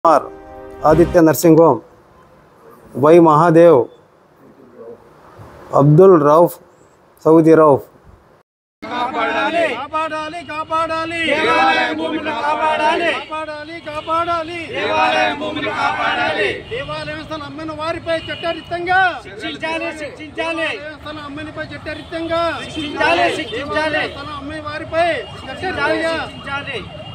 Kumar Aditya nursing home Y Mahadev Abdul Rauf Saudi Rauf కాపాడాలి కాపాడాలి కాపాడాలి దేవాలయం భూమిని కాపాడాలి కాపాడాలి కాపాడాలి దేవాలయం భూమిని కాపాడాలి దేవాలయం స్థలం అమ్మిన వారిపై చట్టరీత్యంగా శిక్షించాలి శిక్షించాలి స్థలం అమ్మినపై చట్టరీత్యంగా శిక్షించాలి శిక్షించాలి స్థలం అమ్మిన వారిపై చట్టరీత్యంగా శిక్షించాలి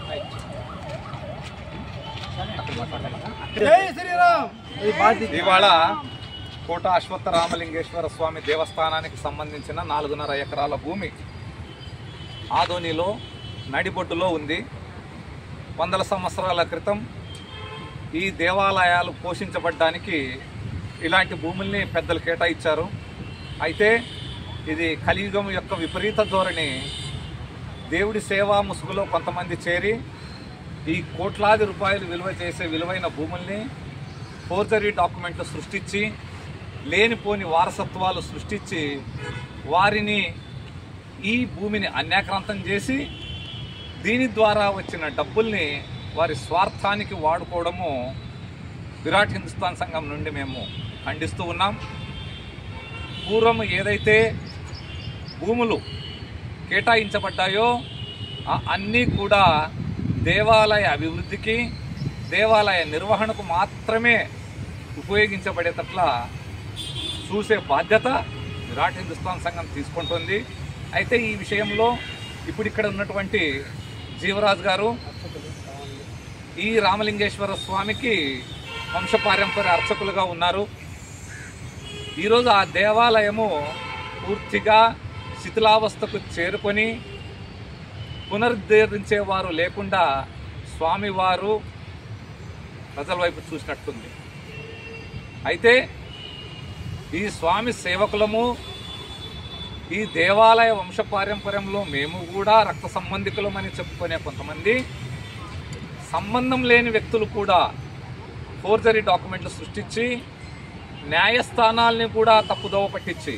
జై శ్రీరామ్ ఇవాళ కోట అశ్వత్థ రామలింగేశ్వర స్వామి దేవస్థానానికి సంబంధించిన నాలుగున్నర ఎకరాల భూమి ఆదోనిలో నడిబొడ్డులో ఉంది వందల సంవత్సరాల క్రితం ఈ దేవాలయాలు పోషించబడ్డానికి ఇలాంటి భూముల్ని పెద్దలు కేటాయించారు అయితే ఇది కలియుగం యొక్క విపరీత ధోరణి దేవుడి సేవా ముసుగులో కొంతమంది చేరి ఈ కోట్లాది రూపాయలు విలువ చేసే విలువైన భూముల్ని ఫోర్జరీ డాక్యుమెంట్లు సృష్టించి లేనిపోని వారసత్వాలు సృష్టించి వారిని ఈ భూమిని అన్యాక్రాంతం చేసి దీని ద్వారా వచ్చిన డబ్బుల్ని వారి స్వార్థానికి వాడుకోవడము విరాట్ హిందుస్థాన్ సంఘం నుండి మేము ఖండిస్తూ ఉన్నాం పూర్వం ఏదైతే భూములు కేటాయించబడ్డాయో ఆ అన్నీ కూడా దేవాలయ అభివృద్ధికి దేవాలయ నిర్వహణకు మాత్రమే ఉపయోగించబడేటట్ల చూసే బాధ్యత విరాట్ హిందుస్థాన్ సంఘం తీసుకుంటుంది అయితే ఈ విషయంలో ఇప్పుడు ఇక్కడ ఉన్నటువంటి జీవరాజు గారు ఈ రామలింగేశ్వర స్వామికి వంశపారంపర్య అర్చకులుగా ఉన్నారు ఈరోజు ఆ దేవాలయము పూర్తిగా శిథిలావస్థకు చేరుకొని పునరుద్ధరించేవారు లేకుండా స్వామివారు ప్రజల వైపు చూసినట్టుంది అయితే ఈ స్వామి సేవకులము ఈ దేవాలయ వంశపారంపర్యంలో మేము కూడా రక్త సంబంధికులమని చెప్పుకునే కొంతమంది సంబంధం లేని వ్యక్తులు కూడా ఫోర్జరీ డాక్యుమెంట్లు సృష్టించి న్యాయస్థానాల్ని కూడా తప్పుదోవ పట్టించి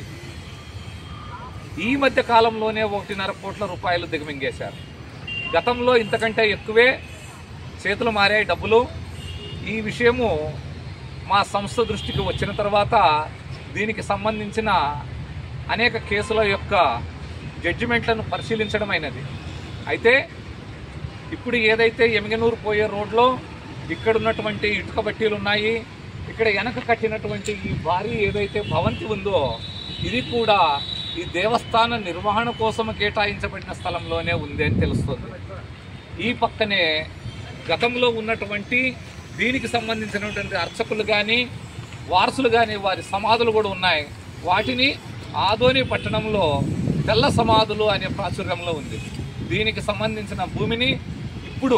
ఈ మధ్య కాలంలోనే ఒకటిన్నర కోట్ల రూపాయలు దిగమింగేశారు గతంలో ఇంతకంటే ఎక్కువే చేతులు మారాయి డబ్బులు ఈ విషయము మా సంస్థ దృష్టికి వచ్చిన తర్వాత దీనికి సంబంధించిన అనేక కేసుల యొక్క జడ్జిమెంట్లను పరిశీలించడమైనది అయితే ఇప్పుడు ఏదైతే ఎమిగనూరు పోయే రోడ్లో ఇక్కడ ఉన్నటువంటి ఇటుక బట్టీలు ఉన్నాయి ఇక్కడ వెనక కట్టినటువంటి ఈ భారీ ఏదైతే భవంతి ఉందో ఇది కూడా ఈ దేవస్థాన నిర్వహణ కోసం కేటాయించబడిన స్థలంలోనే ఉంది అని తెలుస్తుంది ఈ పక్కనే గతంలో ఉన్నటువంటి దీనికి సంబంధించినటువంటి అర్చకులు కానీ వారసులు కానీ వారి సమాధులు కూడా ఉన్నాయి వాటిని ఆదోని పట్టణంలో తెల్ల సమాధులు అనే ప్రాచుర్యంలో ఉంది దీనికి సంబంధించిన భూమిని ఇప్పుడు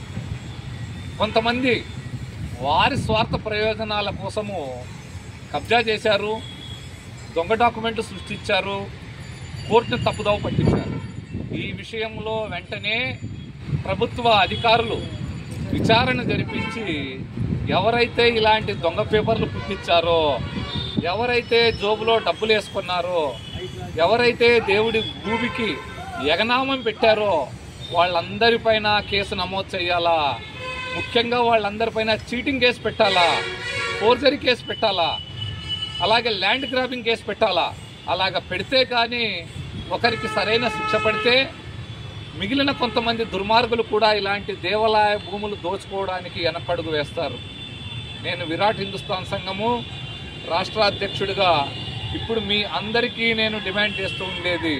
కొంతమంది వారి స్వార్థ ప్రయోజనాల కోసము కబ్జా చేశారు దొంగ డాక్యుమెంట్లు సృష్టించారు కోర్టును తప్పుదోవ పట్టించారు ఈ విషయంలో వెంటనే ప్రభుత్వ అధికారులు విచారణ జరిపించి ఎవరైతే ఇలాంటి దొంగ పేపర్లు పుట్టించారో ఎవరైతే జోబులో డబ్బులు వేసుకున్నారో ఎవరైతే దేవుడి భూమికి ఎగనామం పెట్టారో వాళ్ళందరిపైన కేసు నమోదు చేయాలా ముఖ్యంగా వాళ్ళందరిపైన చీటింగ్ కేసు పెట్టాలా ఫోర్జరీ కేసు పెట్టాలా అలాగే ల్యాండ్ గ్రాబింగ్ కేసు పెట్టాలా అలాగ పెడితే కానీ ఒకరికి సరైన శిక్ష పడితే మిగిలిన కొంతమంది దుర్మార్గులు కూడా ఇలాంటి దేవాలయ భూములు దోచుకోవడానికి వెనకడుగు వేస్తారు నేను విరాట్ హిందుస్థాన్ సంఘము రాష్ట్ర అధ్యక్షుడిగా ఇప్పుడు మీ అందరికీ నేను డిమాండ్ చేస్తూ ఉండేది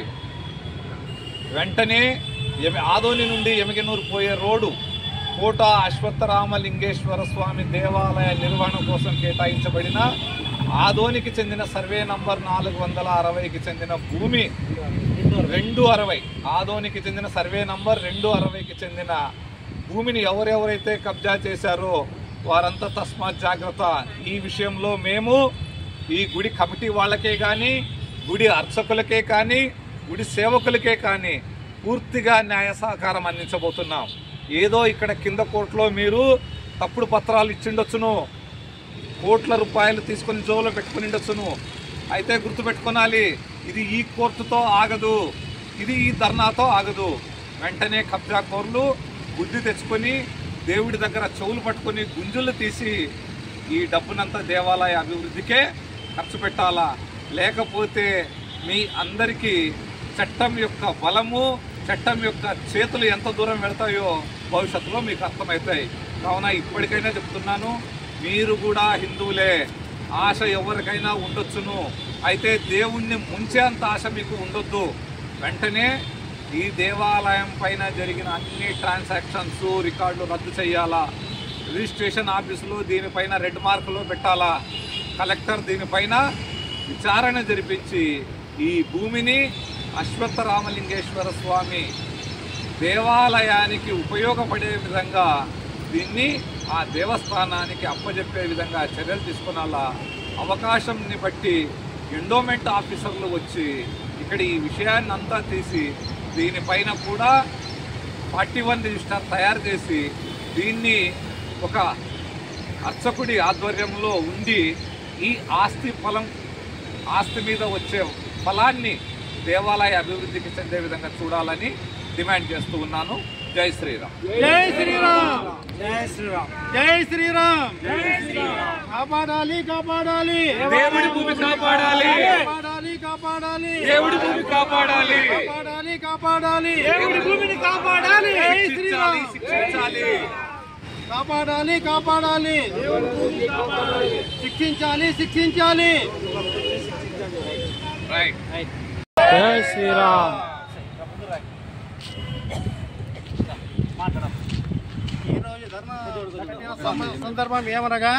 వెంటనే ఎమి- ఆదోని నుండి ఎమిగనూరు పోయే రోడ్డు కోట అశ్వత్థరామలింగేశ్వర స్వామి దేవాలయ నిర్వహణ కోసం కేటాయించబడిన ఆదోనికి చెందిన సర్వే నంబర్ నాలుగు వందల అరవైకి చెందిన భూమి రెండు అరవై ఆదోనికి చెందిన సర్వే నంబర్ రెండు అరవైకి చెందిన భూమిని ఎవరెవరైతే కబ్జా చేశారో వారంతా తస్మాత్ జాగ్రత్త ఈ విషయంలో మేము ఈ గుడి కమిటీ వాళ్ళకే కానీ గుడి అర్చకులకే కానీ గుడి సేవకులకే కానీ పూర్తిగా న్యాయ సహకారం అందించబోతున్నాం ఏదో ఇక్కడ కింద కోర్టులో మీరు తప్పుడు పత్రాలు ఇచ్చిండొచ్చును కోట్ల రూపాయలు తీసుకొని జోలో పెట్టుకుని ఉండొచ్చును అయితే గుర్తుపెట్టుకోనాలి ఇది ఈ కోర్టుతో ఆగదు ఇది ఈ ధర్నాతో ఆగదు వెంటనే కబ్జా కోర్లు బుద్ధి తెచ్చుకొని దేవుడి దగ్గర చెవులు పట్టుకొని గుంజులు తీసి ఈ డబ్బునంతా దేవాలయ అభివృద్ధికే ఖర్చు పెట్టాలా లేకపోతే మీ అందరికీ చట్టం యొక్క బలము చట్టం యొక్క చేతులు ఎంత దూరం వెళ్తాయో భవిష్యత్తులో మీకు అర్థమవుతాయి కావున ఇప్పటికైనా చెప్తున్నాను మీరు కూడా హిందువులే ఆశ ఎవరికైనా ఉండొచ్చును అయితే దేవుణ్ణి ముంచేంత ఆశ మీకు ఉండొద్దు వెంటనే ఈ దేవాలయం పైన జరిగిన అన్ని ట్రాన్సాక్షన్స్ రికార్డులు రద్దు చేయాలా రిజిస్ట్రేషన్ ఆఫీసులో దీనిపైన రెడ్ మార్కులు పెట్టాలా కలెక్టర్ దీనిపైన విచారణ జరిపించి ఈ భూమిని అశ్వత్థరామలింగేశ్వర స్వామి దేవాలయానికి ఉపయోగపడే విధంగా దీన్ని ఆ దేవస్థానానికి అప్పజెప్పే విధంగా చర్యలు తీసుకునాలా అవకాశంని బట్టి ఎండోమెంట్ ఆఫీసర్లు వచ్చి ఇక్కడ ఈ విషయాన్ని అంతా తీసి దీనిపైన కూడా ఫార్టీ వన్ రిజిస్టర్ తయారు చేసి దీన్ని ఒక అర్చకుడి ఆధ్వర్యంలో ఉండి ఈ ఆస్తి ఫలం ఆస్తి మీద వచ్చే ఫలాన్ని దేవాలయ అభివృద్ధికి చెందే విధంగా చూడాలని డిమాండ్ చేస్తూ ఉన్నాను జై శ్రీరామ్ జై శ్రీరామ్ జై శ్రీరామ్ జై శ్రీరామ్ జై శ్రీరామ్ కాపాడాలి కాపాడాలి దేవుడి భూమి కాపాడాలి కాపాడాలి కాపాడాలి దేవుడి భూమి కాపాడాలి కాపాడాలి కాపాడాలి దేవుడి భూమిని కాపాడాలి జై శిక్షించాలి శ్రీరామ్ శిక్షించాలి కాపాడాలి కాపాడాలి దేవుడి భూమిని కాపాడాలి శిక్షించాలి శిక్షించాలి రైట్ జై శ్రీరామ్ ఈరోజు ధర్మ కట్టిన సమ- సందర్భం ఏమనగా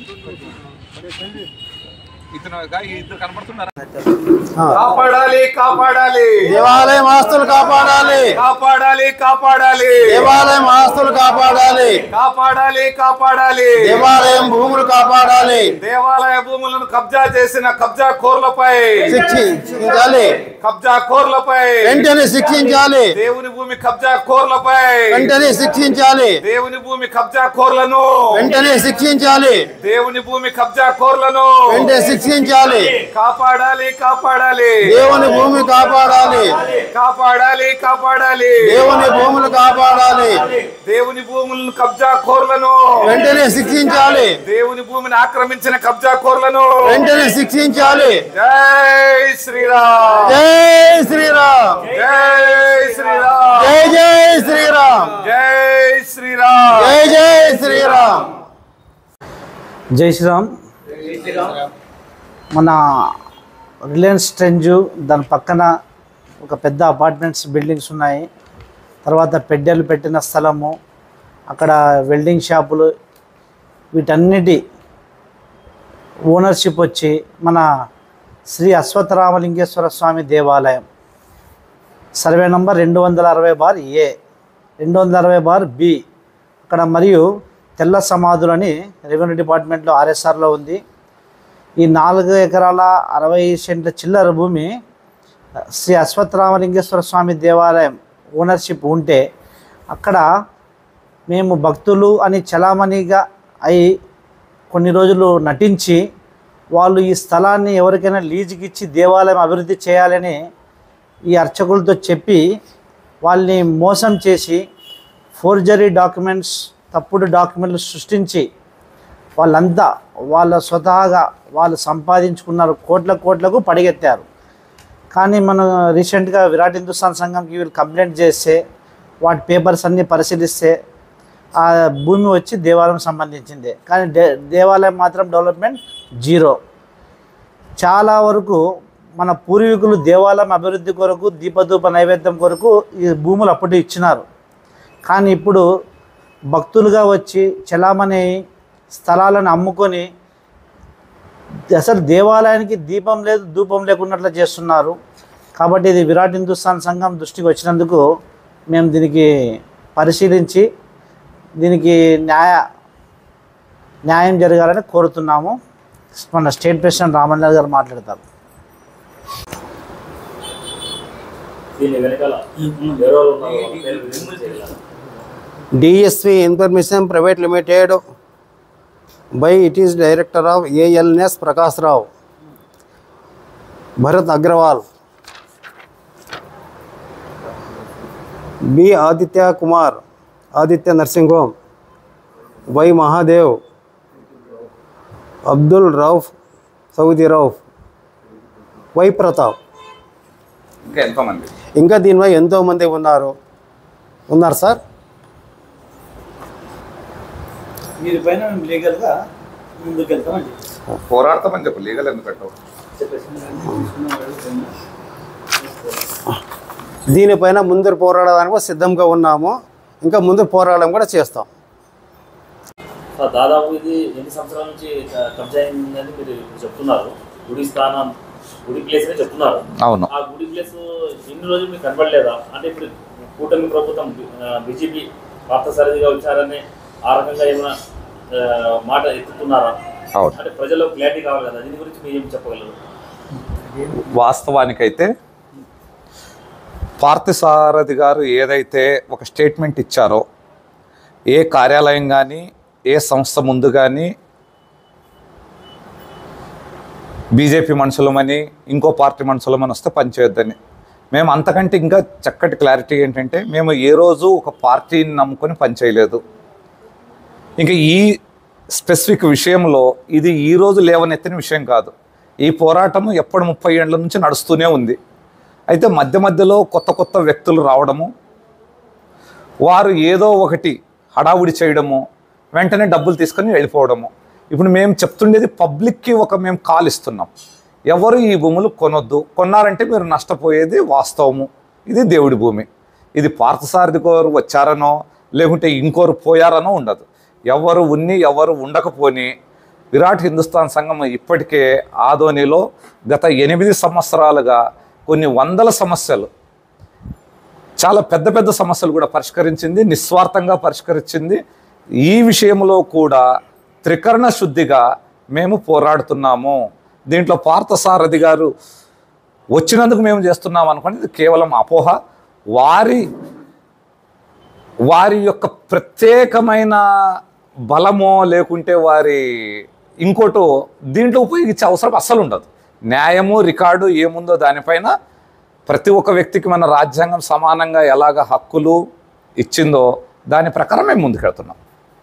ఇతను ఈ ఇద్దరు కనపడుతున్నారా కాపాడాలి కాపాడాలి దేవాలయం ఆస్తులు కాపాడాలి కాపాడాలి కాపాడాలి దేవాలయం ఆస్తులు కాపాడాలి కాపాడాలి కాపాడాలి దేవాలయం భూములు కాపాడాలి దేవాలయ భూములను కబ్జా చేసిన కబ్జా కోర్లపై శిక్షించాలి కబ్జా కోర్లపై వెంటనే శిక్షించాలి దేవుని భూమి కబ్జా కోర్లపై వెంటనే శిక్షించాలి దేవుని భూమి కబ్జా కోర్లను వెంటనే శిక్షించాలి దేవుని భూమి కబ్జా కోర్లను వెంటనే శిక్షించాలి కాపాడాలి కాపాడాలి దేవుని భూమి కాపాడాలి కాపాడాలి కాపాడాలి దేవుని భూములు కాపాడాలి దేవుని భూములను కబ్జా కోర్లను వెంటనే శిక్షించాలి దేవుని భూమిని ఆక్రమించిన కబ్జా కోర్లను వెంటనే శిక్షించాలి జై శ్రీరామ్ జై శ్రీరామ్ జై శ్రీరామ్ జై జై శ్రీరామ్ జై శ్రీరామ్ జై జై శ్రీరామ్ జై శ్రీరామ్ మన రిలయన్స్ ట్రెంజు దాని పక్కన ఒక పెద్ద అపార్ట్మెంట్స్ బిల్డింగ్స్ ఉన్నాయి తర్వాత పెడ్డెలు పెట్టిన స్థలము అక్కడ వెల్డింగ్ షాపులు వీటన్నిటి ఓనర్షిప్ వచ్చి మన శ్రీ అశ్వత్థరామలింగేశ్వర స్వామి దేవాలయం సర్వే నంబర్ రెండు వందల అరవై బార్ ఏ రెండు వందల అరవై బార్ బి అక్కడ మరియు తెల్ల సమాధులని రెవెన్యూ డిపార్ట్మెంట్లో ఆర్ఎస్ఆర్లో ఉంది ఈ నాలుగు ఎకరాల అరవై సెంట్ల చిల్లర భూమి శ్రీ అశ్వత్థరామలింగేశ్వర స్వామి దేవాలయం ఓనర్షిప్ ఉంటే అక్కడ మేము భక్తులు అని చలామణిగా అయి కొన్ని రోజులు నటించి వాళ్ళు ఈ స్థలాన్ని ఎవరికైనా లీజుకి ఇచ్చి దేవాలయం అభివృద్ధి చేయాలని ఈ అర్చకులతో చెప్పి వాళ్ళని మోసం చేసి ఫోర్జరీ డాక్యుమెంట్స్ తప్పుడు డాక్యుమెంట్లు సృష్టించి వాళ్ళంతా వాళ్ళ స్వతహాగా వాళ్ళు సంపాదించుకున్నారు కోట్ల కోట్లకు పడిగెత్తారు కానీ మనం రీసెంట్గా విరాట్ హిందుస్థాన్ సంఘంకి వీళ్ళు కంప్లైంట్ చేస్తే వాటి పేపర్స్ అన్నీ పరిశీలిస్తే ఆ భూమి వచ్చి దేవాలయం సంబంధించింది కానీ దే దేవాలయం మాత్రం డెవలప్మెంట్ జీరో చాలా వరకు మన పూర్వీకులు దేవాలయం అభివృద్ధి కొరకు దీపధూప నైవేద్యం కొరకు ఈ భూములు అప్పుడు ఇచ్చినారు కానీ ఇప్పుడు భక్తులుగా వచ్చి చలామణి అయి స్థలాలను అమ్ముకొని అసలు దేవాలయానికి దీపం లేదు ధూపం లేకున్నట్లు చేస్తున్నారు కాబట్టి ఇది విరాట్ హిందుస్థాన్ సంఘం దృష్టికి వచ్చినందుకు మేము దీనికి పరిశీలించి దీనికి న్యాయ న్యాయం జరగాలని కోరుతున్నాము మన స్టేట్ ప్రెసిడెంట్ రామన్న గారు మాట్లాడతారు దీని వెనకాల ఎవరో ఉన్నారు వాళ్ళ పేరు రిమూవ్ చేయాలి DSV information private limited by it is director of ALS Prakash Rao Bharat Agarwal B Aditya Kumar Aditya nursing home Y Mahadev Abdul Rauf Saudi Rauf Y Pratap ఇంకా ఎంతోమంది ఇంకా దీనిపై ఎంతోమంది ఉన్నారు ఉన్నారు సార్ మీరు పైన మేము లీగల్గా ముందుకు వెళ్తామండి పోరాడతామని చెప్పు లీగల్ ఎందుకు పెట్టవు దీనిపైన ముందు పోరాడడానికి కూడా సిద్ధంగా ఉన్నాము ఇంకా ముందు పోరాటం కూడా చేస్తాం సార్, దాదాపు ఇది ఎన్ని సంవత్సరాల నుంచి క- కబ్జా అయిందని మీరు ఇప్పుడు చెప్తున్నారు గుడి స్థానం గుడి ప్లేస్ అని చెప్తున్నారు అవును ఆ గుడి ప్లేస్ ఇన్ని రోజులు మీకు కనబడలేదా అంటే ఇప్పుడు కూటమి ప్రభుత్వం బీజేపీ పార్థసారథిగా వచ్చారని ఆ రకంగా ఏమైనా ఆ, మాట ఎత్తుతున్నారా అవును అంటే ప్రజల్లో క్లారిటీ కావాలి కదా దీని గురించి మీరు ఏం చెప్పగలరు వాస్తవానికైతే పార్థసారథి గారు ఏదైతే ఒక స్టేట్మెంట్ ఇచ్చారో ఏ కార్యాలయం కానీ ఏ సంస్థ ముందు కానీ బీజేపీ మనుషులమని ఇంకో పార్టీ మనుషులమని వస్తే పనిచేయొద్దని మేము అంతకంటే ఇంకా చక్కటి క్లారిటీ ఏంటంటే మేము ఏ రోజు ఒక పార్టీని నమ్ముకొని పనిచేయలేదు ఇంకా ఈ స్పెసిఫిక్ విషయంలో ఇది ఈ రోజు లేవనెత్తిన విషయం కాదు ఈ పోరాటం ఎప్పటి ముప్పై ఏళ్ళ నుంచి నడుస్తూనే ఉంది అయితే మధ్య మధ్యలో కొత్త కొత్త వ్యక్తులు రావడము వారు ఏదో ఒకటి హడావుడి చేయడము వెంటనే డబ్బులు తీసుకొని వెళ్ళిపోవడము ఇప్పుడు మేము చెప్తుండేది పబ్లిక్కి ఒక మేము కాల్ ఇస్తున్నాం ఎవరు ఈ భూములు కొనొద్దు కొన్నారంటే మీరు నష్టపోయేది వాస్తవము ఇది దేవుడి భూమి ఇది పార్థసారథి గారు వచ్చారనో లేకుంటే ఇంకోరు పోయారనో ఉండదు ఎవరు ఉన్ని ఎవరు ఉండకపోని విరాట్ హిందుస్థాన్ సంఘం ఇప్పటికే ఆదోనిలో గత ఎనిమిది సంవత్సరాలుగా కొన్ని వందల సమస్యలు చాలా పెద్ద పెద్ద సమస్యలు కూడా పరిష్కరించింది నిస్వార్థంగా పరిష్కరించింది ఈ విషయంలో కూడా త్రికరణ శుద్ధిగా మేము పోరాడుతున్నాము దీంట్లో పార్థసారథి గారు వచ్చినందుకు మేము చేస్తున్నాం అనుకోండి ఇది కేవలం అపోహ వారి వారి యొక్క ప్రత్యేకమైన బలమో లేకుంటే వారి ఇంకోటో దీంట్లో ఉపయోగించే అవసరం అస్సలు ఉండదు న్యాయము రికార్డు ఏముందో దానిపైన ప్రతి ఒక్క వ్యక్తికి మన రాజ్యాంగం సమానంగా ఎలాగ హక్కులు ఇచ్చిందో దాని ప్రకారం మేము ముందుకెళ్తున్నాం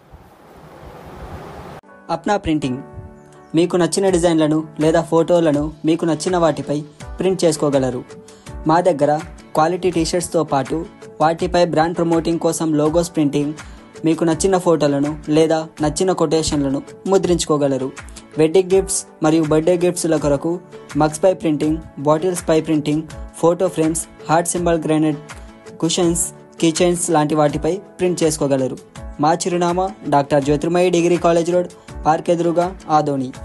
అప్నా ప్రింటింగ్ మీకు నచ్చిన డిజైన్లను లేదా ఫోటోలను మీకు నచ్చిన వాటిపై ప్రింట్ చేసుకోగలరు మా దగ్గర క్వాలిటీ టీషర్ట్స్తో పాటు వాటిపై బ్రాండ్ ప్రమోటింగ్ కోసం లోగోస్ ప్రింటింగ్ మీకు నచ్చిన ఫోటోలను లేదా నచ్చిన కొటేషన్లను ముద్రించుకోగలరు వెడ్డింగ్ గిఫ్ట్స్ మరియు బర్త్డే గిఫ్ట్స్ల కొరకు మగ్స్ పై ప్రింటింగ్ బాటిల్స్ పై printing photo frames heart symbol granite cushions kitchens లాంటి వాటిపై ప్రింట్ చేసుకోగలరు మా చిరునామా doctor Jyothirmayi degree college road park ఎదురుగా ఆదోని